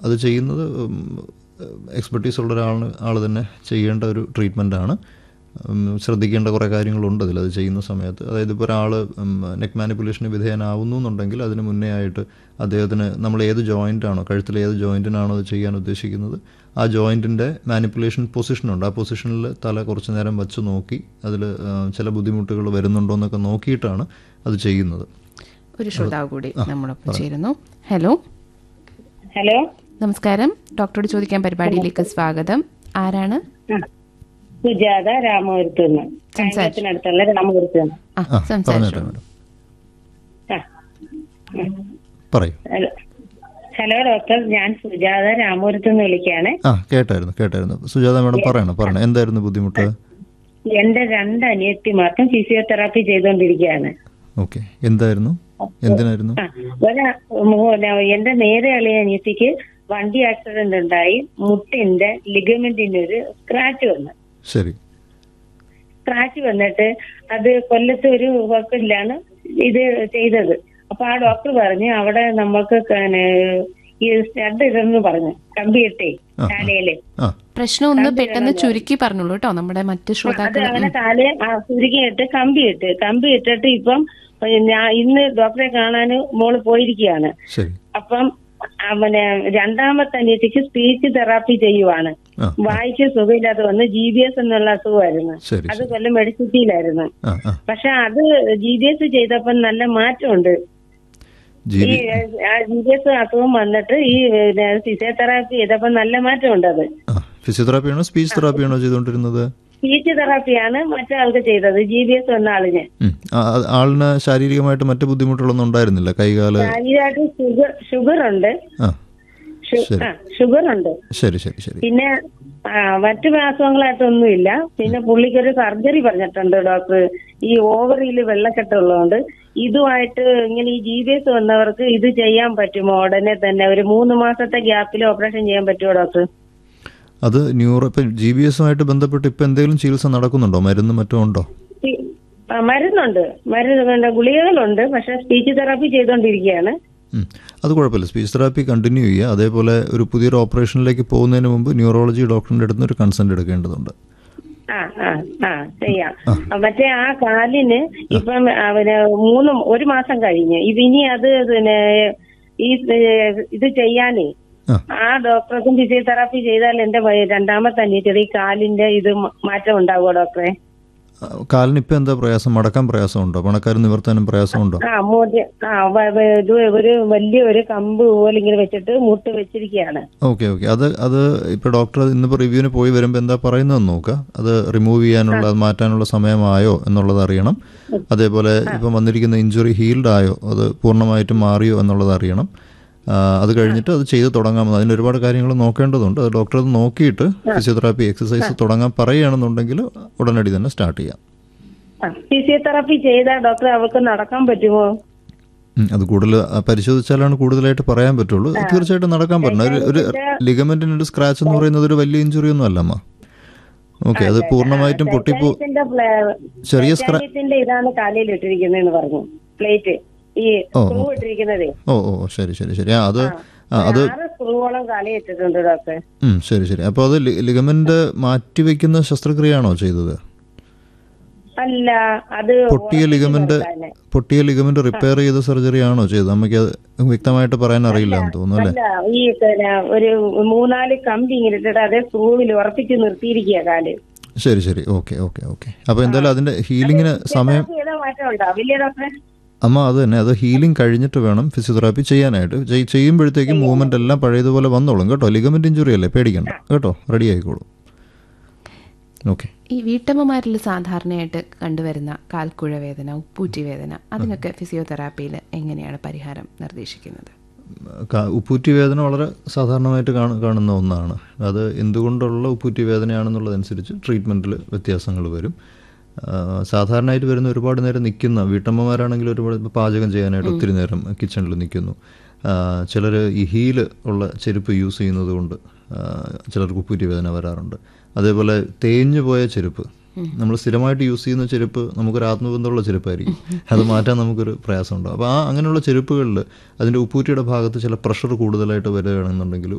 അത് ചെയ്യുന്നത് എക്സ്പെർട്ടീസ് ഉള്ള ഒരാളിന് ആൾ തന്നെ ചെയ്യേണ്ട ഒരു ട്രീറ്റ്മെൻറ്റാണ് ശ്രദ്ധിക്കേണ്ട കുറേ കാര്യങ്ങളുണ്ട് അതിൽ അത് ചെയ്യുന്ന സമയത്ത് അതായത് ഇപ്പോൾ ഒരാൾ നെക്ക് മാനിപ്പുലേഷന് വിധേയനാവുന്നു എന്നുണ്ടെങ്കിൽ അതിന് മുന്നേ ആയിട്ട് അദ്ദേഹത്തിന് നമ്മൾ ഏത് ജോയിൻ്റ് ആണോ കഴുത്തിൽ ഏത് ജോയിൻറ്റിനാണോ അത് ചെയ്യാൻ ഉദ്ദേശിക്കുന്നത് ആ ജോയിൻറ്റിൻ്റെ മാനിപ്പുലേഷൻ പൊസിഷനുണ്ട് ആ പൊസിഷനിൽ തല കുറച്ച് നേരം വെച്ച് നോക്കി അതിൽ ചില ബുദ്ധിമുട്ടുകൾ വരുന്നുണ്ടോ എന്നൊക്കെ നോക്കിയിട്ടാണ് അത് ചെയ്യുന്നത് ഒരു ശ്രോതാവ് കൂടി നമ്മളൊപ്പം ചേരുന്നു ഹലോ ഹലോ നമസ്കാരം ഡോക്ടറോട് ചോദിക്കാൻ പരിപാടിയിലേക്ക് സ്വാഗതം ആരാണ് ആ. സുജാത രാമപുരത്തുനിന്ന് കായംകുളത്തിനടുത്തുള്ള രാമപുരത്തുനിന്ന് ആ ആ സംസാരിച്ചു പറഞ്ഞേട്ടെ മാഡം ആ. പറയൂ ഹലോ ഹലോ ഡോക്ടർ ഞാൻ സുജാത രാമപുരത്തുനിന്ന് വിളിക്കുകയാണ് ആ കേട്ടായിരുന്നു കേട്ടായിരുന്നു സുജാത മാഡം പറയണം പറയണം എന്തായിരുന്നു ബുദ്ധിമുട്ട് എന്റെ രണ്ട് അനിയത്തിമാർക്കും ഫിസിയോതെറാപ്പി ചെയ്തുകൊണ്ടിരിക്കുകയാണ് ഓക്കെ എന്തായിരുന്നു എന്തിനായിരുന്നു ആ, ഒരാ മോ- എന്റെ നേരെ അളിയ അനിയത്തിക്ക് വണ്ടി ആക്സിഡന്റ് ഉണ്ടായി മുട്ടിന്റെ ലിഗമെന്റിന് ഒരു സ്ക്രാച്ച് വന്നു ശരി സ്ക്രാച്ച് വന്നിട്ട് അത് കൊല്ലത്ത് ഒരു ഹോസ്പിറ്റലാണ് ഇത് ചെയ്തത് അപ്പൊ ആ ഡോക്ടർ പറഞ്ഞു അവിടെ നമ്മൾക്ക് പിന്നെ ഈ സ്റ്റഡ് ഇതെന്ന് പറഞ്ഞു കമ്പിയിട്ടേ ആ. കാലയില് ആ പ്രശ്നം ഒന്ന് പെട്ടെന്ന് ചുരുക്കി പറഞ്ഞോളൂ കേട്ടോ നമ്മുടെ മറ്റ് അത് ശ്രോതാക്കൾ അങ്ങനെ കാല് സുരുക്കിയിട്ട് കമ്പി ഇട്ട് കമ്പി ഇട്ടിട്ട് ഇപ്പം ഞാൻ ഇന്ന് ഡോക്ടറെ കാണാൻ മോള് പോയിരിക്കുകയാണ് ശരി അപ്പം അവന് രണ്ടാമത്തെ അനിയത്തിക്ക് സ്പീച്ച് തെറാപ്പി ചെയ്യുവാണ് ആ വായിക്ക് സുഖമില്ലാതെ വന്ന് ജി ബി എസ് എന്നുള്ള അസുഖമായിരുന്നു ശരി അത് കൊല്ലം മെഡിസിറ്റിയിലായിരുന്നു ആ ആ പക്ഷെ അത് ജി ബി എസ് ചെയ്തപ്പം നല്ല മാറ്റമുണ്ട് ജി ഈ ജി ബി എസ് അസുഖം വന്നിട്ട് ഈ ഫിസിയോതെറാപ്പി ചെയ്തപ്പോ നല്ല മാറ്റമുണ്ട് അത് ആ ഫിസിയോതെറാപ്പിയാണോ സ്പീച്ച് തെറാപ്പിയാണോ ചെയ്തുകൊണ്ടിരുന്നത് സ്പീച്ച് തെറാപ്പിയാണ് മറ്റേ ആൾക്ക് ചെയ്തത് ജി ബി എസ് വന്ന ആളിന് ഉം. ആ, ആ, ആളിന് ശാരീരികമായിട്ട് മറ്റു ബുദ്ധിമുട്ടുകളൊന്നും ഉണ്ടായിരുന്നില്ല കൈകാല് ശരീരമായിട്ട് ഷുഗർ ഷുഗർ ഉണ്ട് ആ ഷു- ശരി. ആ ഷുഗർ ഉണ്ട് ശരി ശരി ശരി പിന്നെ ആ, മറ്റു അസുഖങ്ങളായിട്ടൊന്നുമില്ല പിന്നെ പുള്ളിക്കൊരു സർജറി പറഞ്ഞിട്ടുണ്ട് ഡോക്ടർ ഈ ഓവറിയിൽ വെള്ളക്കെട്ടുള്ളതുകൊണ്ട് ഇതുമായിട്ട് ഇങ്ങനെ ഈ ജി ബി എസ് വന്നവർക്ക് ഇത് ചെയ്യാൻ പറ്റുമോ ഉടനെ തന്നെ ഒരു മൂന്ന് മാസത്തെ ഗ്യാപ്പിൽ ഓപ്പറേഷൻ ചെയ്യാൻ പറ്റുമോ ഡോക്ടർ അത് ന്യൂറോ ഇപ്പം ജി ബി എസുമായിട്ട് ബന്ധപ്പെട്ട് ഇപ്പം എന്തെങ്കിലും ചികിത്സ നടക്കുന്നുണ്ടോ മരുന്ന് മറ്റോ ഉണ്ടോ ഈ- ആ, മരുന്നുണ്ട് മരുന്ന് പിന്നെ ഗുളികകളുണ്ട് പക്ഷെ സ്പീച്ച് തെറാപ്പി ചെയ്തുകൊണ്ടിരിക്കുകയാണ് ഉം. അത് കുഴപ്പമില്ല സ്പീച്ച് തെറാപ്പി കണ്ടിന്യൂ ചെയ്യുക അതേപോലെ ഒരു പുതിയൊരു ഓപ്പറേഷനിലേക്ക് പോകുന്നതിന് മുമ്പ് ന്യൂറോളജി ഡോക്ടറിൻ്റെ അടുത്ത് ഒരു കൺസെൻറ്റ് എടുക്കേണ്ടതുണ്ട് ആ ആ ആ ചെയ്യാം മറ്റേ ആ കാലിന് ഇപ്പം അവന് മൂന്ന് ഒരു മാസം കഴിഞ്ഞ് ഇത് ഇനി അത് പിന്നെ ഈ ഇത് ചെയ്യാനേ ആ ആ ഡോക്ടർക്കും ഫിസിയോതെറാപ്പി ചെയ്താൽ എന്റെ വയ- രണ്ടാമത്തെ അനിയത്തിയുടെ ഈ കാലിന്റെ ഇത് മ- മാറ്റം ഉണ്ടാവുമോ ഡോക്ടറെ ആ, കാലിന് ഇപ്പം എന്താ പ്രയാസം മടക്കാൻ പ്രയാസമുണ്ടോ പണക്കാരൻ നിവർത്താനും പ്രയാസമുണ്ടോ ആ മൂന്ന് ആ വ- വ- ഇത് ഒരു വലിയ ഒരു കമ്പ് പോലെ ഇങ്ങനെ വെച്ചിട്ട് മുട്ട് വെച്ചിരിക്കുകയാണ് ഓക്കെ ഓക്കെ അത് അത് ഇപ്പോൾ ഡോക്ടർ ഇന്നിപ്പോൾ റിവ്യൂവിന് പോയി വരുമ്പോൾ എന്താ പറയുന്നതെന്ന് നോക്കുക അത് റിമൂവ് ചെയ്യാനുള്ള അത് മാറ്റാനുള്ള സമയമായോ എന്നുള്ളത് അറിയണം അതേപോലെ ഇപ്പം വന്നിരിക്കുന്ന ഇഞ്ചുറി ഹീൽഡ് ആയോ അത് പൂർണ്ണമായിട്ടും മാറിയോ എന്നുള്ളത് അറിയണം ആ, അത് കഴിഞ്ഞിട്ട് അത് ചെയ്ത് തുടങ്ങാമെന്ന് അതിന് ഒരുപാട് കാര്യങ്ങൾ നോക്കേണ്ടതുണ്ട് അത് ഡോക്ടർ അത് നോക്കിയിട്ട് ഫിസിയോതെറാപ്പി എക്സസൈസ് തുടങ്ങാൻ പറയുകയാണെന്നുണ്ടെങ്കിൽ ഉടനടി തന്നെ സ്റ്റാർട്ട് ചെയ്യാം ആ, ഫിസിയോതെറാപ്പി ചെയ്താൽ ഡോക്ടർ അവർക്ക് നടക്കാൻ പറ്റുമോ ഉം, അത് കൂടുതൽ ആ, പരിശോധിച്ചാലാണ് കൂടുതലായിട്ട് പറയാൻ പറ്റുള്ളൂ തീർച്ചയായിട്ടും നടക്കാൻ പറ്റണം ഒരു ഒരു ലിഗമെന്റിന് ഒരു സ്ക്രാച്ച് എന്ന് പറയുന്നത് ഒരു വലിയ ഇഞ്ചുറി ഒന്നും അല്ലമ്മ ഓക്കെ അത് പൂർണ്ണമായിട്ടും പൊട്ടിപ്പോ ഇതിന്റെ പ്ലേ- ചെറിയ സ്ക്രാ ടൈറ്റാനിയത്തിന്റെ ഇതാണ് കാലയിൽ ഇട്ടിരിക്കുന്നതെന്ന് പറഞ്ഞു പ്ലേറ്റ് ഈ സ്ക്രൂ ഇട്ടിരിക്കുന്നതേ ഓ ഓ ഓ, ശരി ശരി ശരി ആ അത് ആ, അത് ആറ് സ്ക്രൂവോളം കാലയിൽ ഇട്ടിട്ടുണ്ട് ഡോക്ടർ ഉം, ശരി ശരി അപ്പോൾ അത് ലി- ലിഗമെന്റ് മാറ്റിവെക്കുന്ന ശസ്ത്രക്രിയയാണോ ചെയ്തത് അല്ല അത് പൊട്ടിയ ലിഗമെന്റ് കൊടുക്കാന്. പൊട്ടിയ ലിഗമെന്റ് റിപ്പയർ ചെയ്ത സർജറി ആണോ ചെയ്തത് നമുക്ക് അത് വ്യക്തമായിട്ട് പറയാൻ അറിയില്ല എന്ന് തോന്നുന്നു അല്ലേ അല്ല ഈ പിന്നെ ഒരു മൂന്നാല് കമ്പി ഇങ്ങനെ ഇട്ടിട്ട് അതേ സ്ക്രൂവിൽ ഉറപ്പിച്ച് നിർത്തിയിരിക്കുക കാല് ശരി ശരി ഓക്കെ ഓക്കെ ഓക്കെ അപ്പോൾ എന്തായാലും അതിന്റെ ഹീലിങ്ങിന് സമയം ചെയ്ത മാറ്റം ഉണ്ടാവില്ലേ ഡോക്ടറെ അമ്മ അത് തന്നെ അത് ഹീലിംഗ് കഴിഞ്ഞിട്ട് വേണം ഫിസിയോതെറാപ്പി ചെയ്യാനായിട്ട് ചെയ്- ചെയ്യുമ്പോഴത്തേക്കും മൂവ്മെന്റ് എല്ലാം പഴയതുപോലെ വന്നോളും കേട്ടോ ലിഗമെന്റ് ഇഞ്ചുറി അല്ലേ പേടിക്കണ്ട കേട്ടോ റെഡി ആയിക്കോളും ഓക്കെ ഈ വീട്ടമ്മമാരിൽ സാധാരണയായിട്ട് കണ്ടുവരുന്ന കാൽക്കുഴ വേദന ഉപ്പൂറ്റി വേദന അതിനൊക്കെ ഫിസിയോതെറാപ്പിയിൽ എങ്ങനെയാണ് പരിഹാരം നിർദ്ദേശിക്കുന്നത് ക- ഉപ്പൂറ്റി വേദന വളരെ സാധാരണമായിട്ട് കാണ- കാണുന്ന ഒന്നാണ് അത് എന്തുകൊണ്ടുള്ള ഉപ്പൂറ്റി വേദനയാണെന്നുള്ളതനുസരിച്ച് ട്രീറ്റ്മെൻറ്റിൽ വ്യത്യാസങ്ങൾ വരും ആ, സാധാരണയായിട്ട് വരുന്ന ഒരുപാട് നേരം നിൽക്കുന്ന വീട്ടമ്മമാരാണെങ്കിൽ ഒരുപാട് ഇപ്പം പാചകം ചെയ്യാനായിട്ട് ഒത്തിരി നേരം കിച്ചണിൽ നിൽക്കുന്നു ചിലർ ഈ ഹീല് ഉള്ള ചെരുപ്പ് യൂസ് ചെയ്യുന്നത് കൊണ്ട് ആ, ചിലർക്ക് ഉപ്പൂറ്റി വേദന വരാറുണ്ട് അതേപോലെ തേഞ്ഞു പോയ ചെരുപ്പ് നമ്മൾ സ്ഥിരമായിട്ട് യൂസ് ചെയ്യുന്ന ചെരുപ്പ് നമുക്കൊരു ആത്മബന്ധമുള്ള ചെരുപ്പായിരിക്കും അത് മാറ്റാൻ നമുക്കൊരു പ്രയാസമുണ്ടാകും അപ്പോൾ ആ അങ്ങനെയുള്ള ചെരുപ്പുകളിൽ അതിൻ്റെ ഉപ്പൂറ്റിയുടെ ഭാഗത്ത് ചില പ്രഷർ കൂടുതലായിട്ട് വരികയാണെന്നുണ്ടെങ്കിൽ